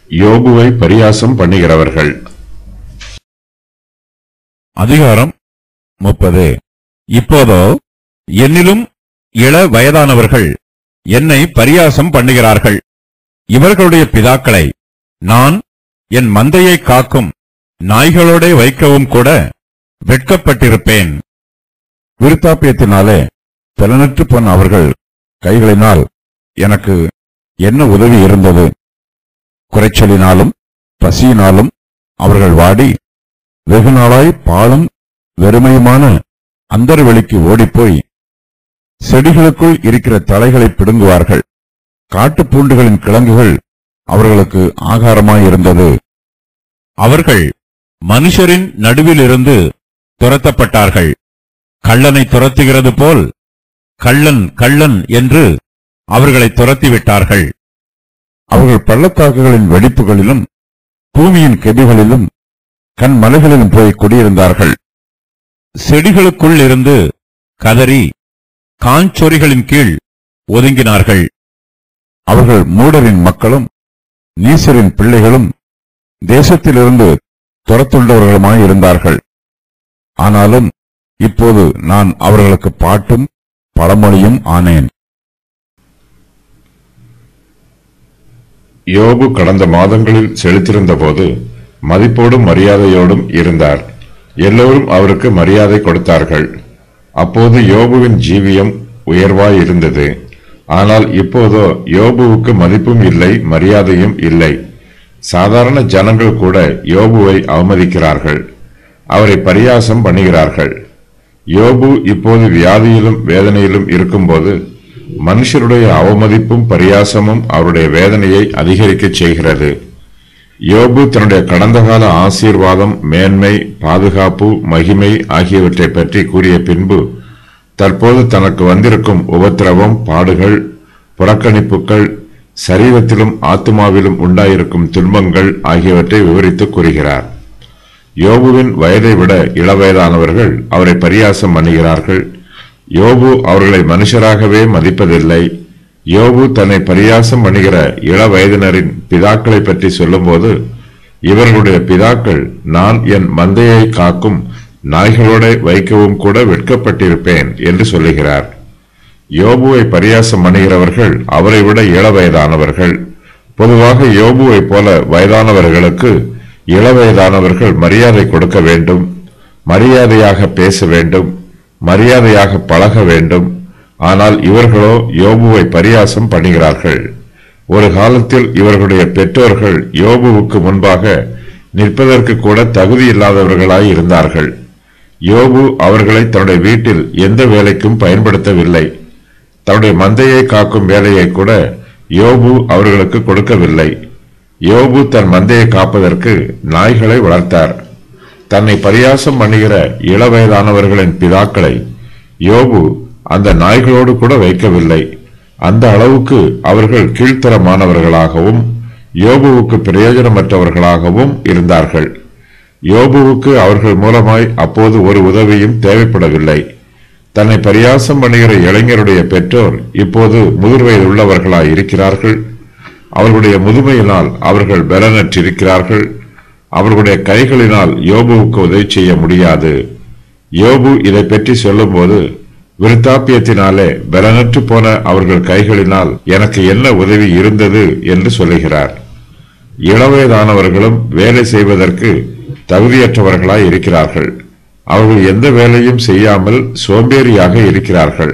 யோபுவை பரியாசம் பண்ணுகிறவர்கள் அதிகாரம் முப்பது இப்போதோ என்னிலும் இள வயதானவர்கள் என்னை பரியாசம் பண்ணுகிறார்கள் இவர்களுடைய பிதாக்களை நான் என் மந்தையை காக்கும் நாய்களோடே வைக்கவும் கூட வெட்கப்பட்டிருப்பேன் விருத்தாப்பியத்தினாலே பலனற்று போன அவர்கள் கைகளினால் எனக்கு என்ன உதவி இருந்தது குறைச்சலினாலும் பசியினாலும் அவர்கள் வாடி வெகு நாளாய் பாலும் வெறுமையுமான அந்தர்வெளிக்கு ஓடிப்போய் செடிகளுக்குள் இருக்கிற தலைகளை பிடுங்குவார்கள் காட்டுப் பூண்டுகளின் கிழங்குகள் அவர்களுக்கு ஆகாரமாயிருந்தது அவர்கள் மனுஷரின் நடுவிலிருந்து துரத்தப்பட்டார்கள் கள்ளனை துரத்துகிறது போல் கள்ளன் கள்ளன் என்று அவர்களை துரத்திவிட்டார்கள் அவர்கள் பள்ளத்தாக்குகளின் வெடிப்புகளிலும் பூமியின் கெபிகளிலும் கண் மலைகளிலும் போய் குடியிருந்தார்கள் செடிகளுக்குள் இருந்து கதறி காஞ்சொரிகளின் கீழ் ஒதுங்கினார்கள் அவர்கள் மூடரின் மக்களும் நீசரின் பிள்ளைகளும் தேசத்திலிருந்து துரத்துண்டவர்களுமாய் இருந்தார்கள் ஆனாலும் இப்போது நான் அவர்களுக்கு பாட்டும் பழமொழியும் ஆனேன் யோபு கடந்த மாதங்களில் செலுத்திருந்த போது மதிப்போடும் மரியாதையோடும் இருந்தார் எல்லோரும் அவருக்கு மரியாதை கொடுத்தார்கள் அப்போது யோபுவின் ஜீவியம் உயர்வாய் இருந்தது ஆனால் இப்போதோ யோபுவுக்கு மதிப்பும் இல்லை மரியாதையும் இல்லை சாதாரண ஜனங்கள் கூட யோபுவை அவமதிக்கிறார்கள் அவரை பரியாசம் பண்ணுகிறார்கள் யோபு இப்போது வியாதியிலும் வேதனையிலும் இருக்கும்போது மனுஷருடைய அவமதிப்பும் பரியாசமும் அவருடைய வேதனையை அதிகரிக்கச் செய்கிறது யோபு தன்னுடைய கடந்த கால ஆசீர்வாதம் மேன்மை பாதுகாப்பு மகிமை ஆகியவற்றை பற்றி கூறிய பின்பு தற்போது தனக்கு வந்திருக்கும் உபத்திரவம் பாடுகள் புறக்கணிப்புகள் சரீரத்திலும் ஆத்மாவிலும் உண்டாயிருக்கும் துன்பங்கள் ஆகியவற்றை விவரித்து கூறுகிறார் யோபுவின் வயதை விட இளவயதானவர்கள் அவரை பரியாசம் பண்ணுகிறார்கள் யோபு அவர்களை மனுஷராகவே மதிப்பதில்லை யோபு தன்னை பரியாசம் பண்ணுகிற இள வயதினரின் பிதாக்களை பற்றி சொல்லும்போது இவர்களுடைய பிதாக்கள் நான் என் மந்தையை காக்கும் நாய்களோட வைக்கவும் கூட வெட்கப்பட்டிருப்பேன் என்று சொல்லுகிறார் யோபுவை பரியாசம் பண்ணுகிறவர்கள் அவரை விட இள வயதானவர்கள் பொதுவாக யோபுவை போல வயதானவர்களுக்கு இளவயதானவர்கள் மரியாதை கொடுக்க வேண்டும் மரியாதையாக பேச வேண்டும் மரியாதையாக பழக வேண்டும் ஆனால் இவர்களோ யோபுவை பரியாசம் பண்ணுகிறார்கள் ஒரு காலத்தில் இவர்களுடைய பெற்றோர்கள் யோபுவுக்கு முன்பாக நிற்பதற்கு கூட தகுதி இல்லாதவர்களாய் இருந்தார்கள் யோபு அவர்களை தன்னுடைய வீட்டில் எந்த வேலைக்கும் பயன்படுத்தவில்லை தன்னுடைய மந்தையை காக்கும் வேலையை கூட யோபு அவர்களுக்கு கொடுக்கவில்லை யோபு தன் மந்தையை காப்பதற்கு நாய்களை வளர்த்தார் தன்னை பரியாசம் பண்ணுகிற இளவயதானவர்களின் பிதாக்களை யோபு அந்த நாய்களோடு கூட வைக்கவில்லை அந்த அளவுக்கு அவர்கள் கீழ்த்தரமானவர்களாகவும் யோபுவுக்கு பிரயோஜனமற்றவர்களாகவும் இருந்தார்கள் யோபுவுக்கு அவர்கள் மூலமாய் அப்போது ஒரு உதவியும் தேவைப்படவில்லை தன்னை பரியாசம் பண்ணுகிற இளைஞருடைய பெற்றோர் இப்போது முதிர் வயது உள்ளவர்களாய் இருக்கிறார்கள் அவர்களுடைய முதுமையினால் அவர்கள் பலனற்றிருக்கிறார்கள் அவர்களுடைய கைகளினால் யோபுவுக்கு உதவி செய்ய முடியாது யோபு இதை பற்றி சொல்லும்போது விருத்தாப்பியத்தினாலே பலனற்று போன அவர்கள் கைகளினால் எனக்கு என்ன உதவி இருந்தது என்று சொல்லுகிறார் இளவயதானவர்களும் வேலை செய்வதற்கு தகுதியற்றவர்களாய் இருக்கிறார்கள் அவர்கள் எந்த வேலையும் செய்யாமல் சோம்பேறியாக இருக்கிறார்கள்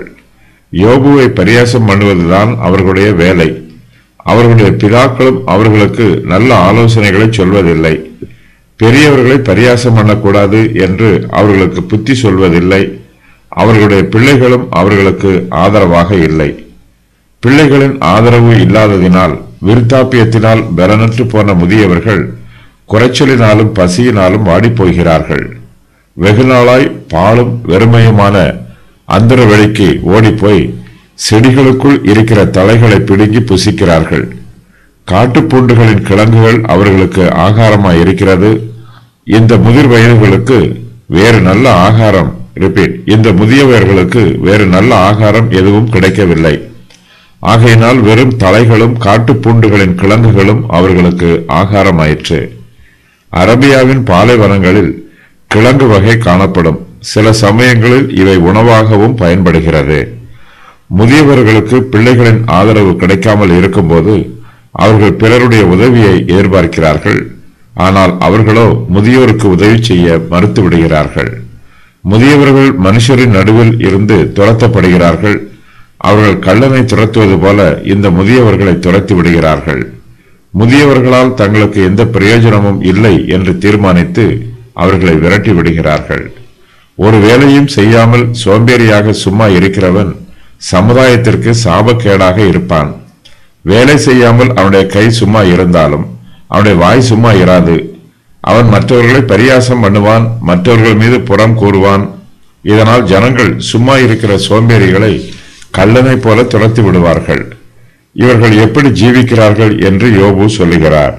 யோபுவை பரியாசம் பண்ணுவதுதான் அவர்களுடைய வேலை அவர்களுடைய பிதாக்களும் அவர்களுக்கு நல்ல ஆலோசனைகளை சொல்வதில்லை பெரியவர்களை பரியாசம் பண்ணக்கூடாது என்று அவர்களுக்கு புத்தி சொல்வதில்லை அவர்களுடைய பிள்ளைகளும் அவர்களுக்கு ஆதரவாக இல்லை பிள்ளைகளின் ஆதரவு இல்லாததினால் விருத்தாப்பியத்தினால் பலனற்று போன முதியவர்கள் குறைச்சலினாலும் பசியினாலும் வாடிப் போகிறார்கள் வெகு நாளாய் பாலும் வெறுமையுமான அந்தர வெளிக்கு ஓடிப்போய் செடிகளுக்குள் இருக்கிற தலைகளை பிடுங்கி புசிக்கிறார்கள் காட்டுப்பூண்டுகளின் கிழங்குகள் அவர்களுக்கு ஆகாரமாய் இருக்கிறது இந்த முதிர் வயதுகளுக்கு வேறு நல்ல ஆகாரம் ரிப்பீட் இந்த முதியவர்களுக்கு வேறு நல்ல ஆகாரம் எதுவும் கிடைக்கவில்லை ஆகையினால் வெறும் தலைகளும் காட்டுப்பூண்டுகளின் கிழங்குகளும் அவர்களுக்கு ஆகாரமாயிற்று அரபியாவின் பாலைவனங்களில் கிழங்கு வகை காணப்படும் சில சமயங்களில் இவை உணவாகவும் பயன்படுகிறது முதியவர்களுக்கு பிள்ளைகளின் ஆதரவு கிடைக்காமல் இருக்கும்போது அவர்கள் பிறருடைய உதவியை எதிர்பார்க்கிறார்கள் ஆனால் அவர்களோ முதியோருக்கு உதவி செய்ய மறுத்து விடுகிறார்கள் முதியவர்கள் மனுஷரின் நடுவில் இருந்து துரத்தப்படுகிறார்கள் அவர்கள் கள்ளனை துரத்துவது போல இந்த முதியவர்களை துரத்தி விடுகிறார்கள் முதியவர்களால் தங்களுக்கு எந்த பிரயோஜனமும் இல்லை என்று தீர்மானித்து அவர்களை விரட்டி விடுகிறார்கள் ஒரு வேலையும் செய்யாமல் சோம்பேறியாக சும்மா இருக்கிறவன் சமுதாயத்திற்கு சாபக்கேடாக இருப்பான் வேலை செய்யாமல் அவனுடைய கை சும்மா இருந்தாலும் அவனுடைய வாய் சும்மா இராது அவன் மற்றவர்களை பரியாசம் பண்ணுவான் மற்றவர்கள் மீது புறம் கூறுவான் இதனால் ஜனங்கள் சும்மா இருக்கிற சோம்பேறிகளை கல்லனை போல துரத்தி விடுவார்கள் இவர்கள் எப்படி ஜீவிக்கிறார்கள் என்று யோபு சொல்லுகிறார்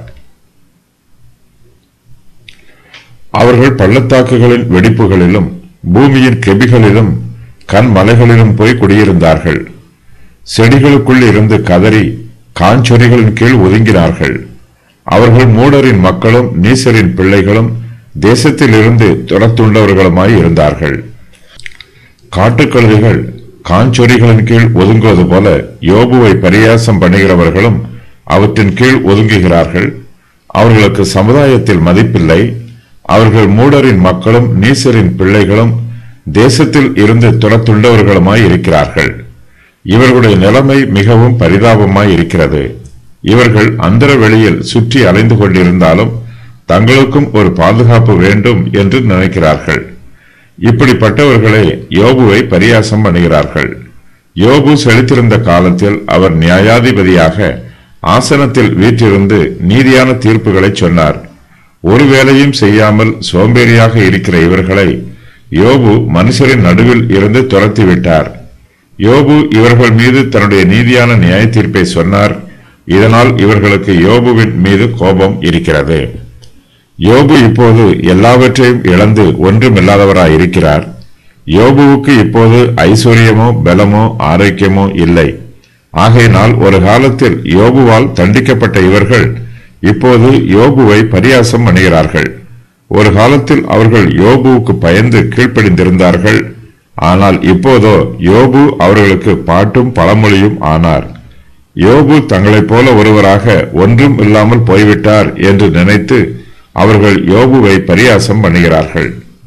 அவர்கள் பள்ளத்தாக்குகளின் வெடிப்புகளிலும் பூமியின் கெபிகளிலும் கண் மலைகளிலும் போய் குடியிருந்தார்கள் செடிகளுக்குள் இருந்து கதறி காஞ்சொரிகளின் கீழ் ஒதுங்கினார்கள் அவர்கள் மூடரின் மக்களும் நீசரின் பிள்ளைகளும் தேசத்திலிருந்து துரத்துண்டவர்களுமாய் இருந்தார்கள் காட்டுக்கழுதைகள் காஞ்சொரிகளின் கீழ் ஒதுங்குவது போல யோபுவை பரியாசம் பண்ணுகிறவர்களும் அவற்றின் கீழ் ஒதுங்குகிறார்கள் அவர்களுக்கு சமுதாயத்தில் மதிப்பில்லை அவர்கள் மூடரின் மக்களும் நீசரின் பிள்ளைகளும் தேசத்தில் இருந்து துரத்துண்டவர்களுமாய் இருக்கிறார்கள் இவர்களுடைய நிலைமை மிகவும் பரிதாபமாய் இருக்கிறது இவர்கள் அந்தர வெளியில் சுற்றி அலைந்து கொண்டிருந்தாலும் தங்களுக்கும் ஒரு பாதுகாப்பு வேண்டும் என்று நினைக்கிறார்கள் இப்படிப்பட்டவர்களே யோபுவை பரியாசம் பண்ணுகிறார்கள் யோபு செலுத்திருந்த காலத்தில் அவர் நியாயாதிபதியாக ஆசனத்தில் வீற்றிருந்து நீதியான தீர்ப்புகளை சொன்னார் ஒரு வேலையும் செய்யாமல் சோம்பேறியாக இருக்கிற இவர்களை யோபு மனுஷரின் நடுவில் இருந்து துரத்தி விட்டார் யோபு இவர்கள் மீது தன்னுடைய நீதியான நியாய தீர்ப்பை சொன்னார் இதனால் இவர்களுக்கு யோபுவின் மீது கோபம் இருக்கிறது யோபு இப்போது எல்லாவற்றையும் இழந்து ஒன்றுமில்லாதவராய் இருக்கிறார் யோபுவுக்கு இப்போது ஐஸ்வர்யமோ பலமோ ஆரோக்கியமோ இல்லை ஆகையினால் ஒரு காலத்தில் யோபுவால் தண்டிக்கப்பட்ட இவர்கள் இப்போது யோபுவை பரியாசம் பண்ணுகிறார்கள் ஒரு காலத்தில் அவர்கள் யோபுவுக்கு பயந்து கீழ்ப்படிந்திருந்தார்கள் ஆனால் இப்போதோ யோபு அவர்களுக்கு பாட்டும் பழமொழியும் ஆனார் யோபு தங்களைப் போல ஒருவராக ஒன்றும் இல்லாமல் போய்விட்டார் என்று நினைத்து அவர்கள் யோபுவை பரியாசம் பண்ணுகிறார்கள்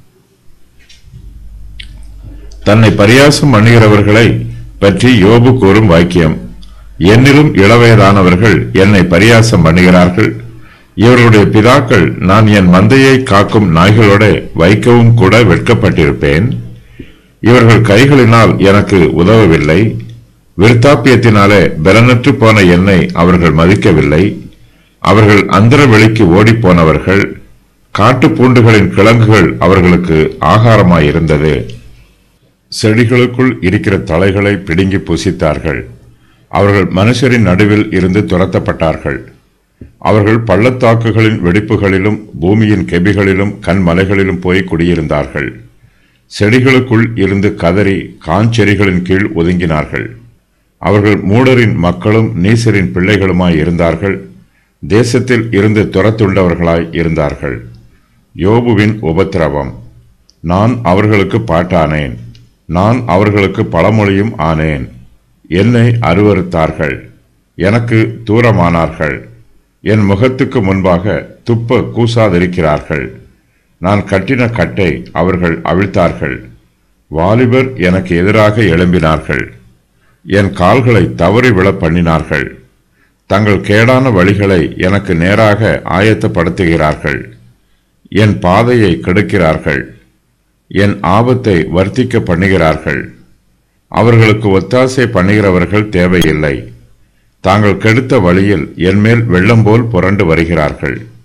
தன்னை பரியாசம் பண்ணுகிறவர்களை பற்றி யோபு கூறும் வாக்கியம் என்னிலும் இளவயதானவர்கள் என்னை பரியாசம் பண்ணுகிறார்கள் இவர்களுடைய பிதாக்கள் நான் என் மந்தையை காக்கும் நாய்களோட வைக்கவும் கூட வெட்கப்பட்டிருப்பேன் இவர்கள் கைகளினால் எனக்கு உதவவில்லை விருத்தாப்பியத்தினாலே பலனற்று போன என்னை அவர்கள் மதிக்கவில்லை அவர்கள் அந்தர வெளிக்கு ஓடிப்போனவர்கள் காட்டு பூண்டுகளின் கிழங்குகள் அவர்களுக்கு ஆகாரமாயிருந்தது செடிகளுக்குள் இருக்கிற தலைகளை பிடுங்கி புசித்தார்கள் அவர்கள் மனுஷரின் நடுவில் இருந்து துரத்தப்பட்டார்கள் அவர்கள் பள்ளத்தாக்குகளின் வெடிப்புகளிலும் பூமியின் கெபிகளிலும் கண்மலைகளிலும் போய் குடியிருந்தார்கள் செடிகளுக்குள் இருந்து கதறி காஞ்செறிகளின் கீழ் ஒதுங்கினார்கள் அவர்கள் மூடரின் மக்களும் நீசரின் பிள்ளைகளுமாய் இருந்தார்கள் தேசத்தில் இருந்து துரத்துண்டவர்களாய் இருந்தார்கள் யோபுவின் உபத்திரவம் நான் அவர்களுக்கு பாட்டானேன் நான் அவர்களுக்கு பழமொழியும் ஆனேன் என்னை அருவருத்தார்கள் எனக்கு தூரமானார்கள் என் முகத்துக்கு முன்பாக துப்ப கூசாதிருக்கிறார்கள் நான் கட்டின கட்டை அவர்கள் அவிழ்த்தார்கள் வாலிபர் எனக்கு எதிராக எழும்பினார்கள் என் கால்களை தவறி விழ பண்ணினார்கள் தங்கள் கேடான வழிகளை எனக்கு நேராக ஆயத்தப்படுத்துகிறார்கள் என் பாதையை கெடுக்கிறார்கள் என் ஆபத்தை வர்த்திக்க பண்ணுகிறார்கள் அவர்களுக்கு ஒத்தாசை பண்ணுகிறவர்கள் தேவையில்லை தாங்கள் கெடுத்த வழியில் என்மேல் வெள்ளம் போல் புரண்டு வருகிறார்கள்